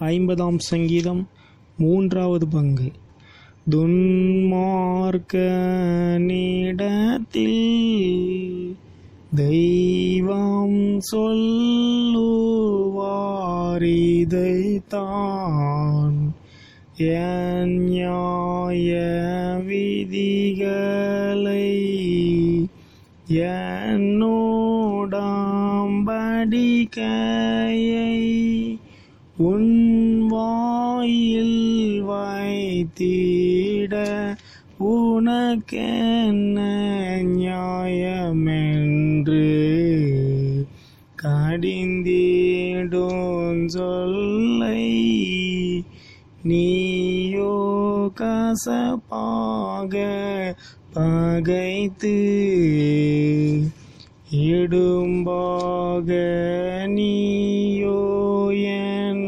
ஐம்பதாம் சங்கீதம் மூன்றாவது பங்கு துன்மார்க்க நீடத்தில் தெய்வம் சொல்லுவாரிதைத்தான் என் நியாய விதிகளை என்னோடாம்படிக்கையை உன் வாயில் வைத்திட உனக்கென்ன நியாயமென்று கடிந்திடும் சொல்லை நீயோ கசப்பாக பகைத்து இடும்பாக நீயோ என்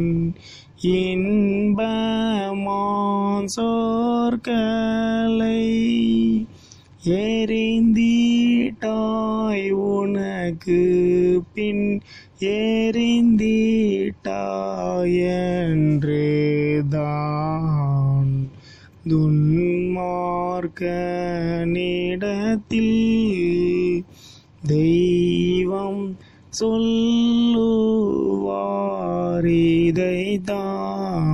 இன்பமான் சோர்களை எரிந்தீட்டாய் உனக்கு பின் எரிந்தீட்டாய் என்று தான் துன்மார்க்க நிடத்தில் தெய்வம் சொல்லுவாரிதைதான்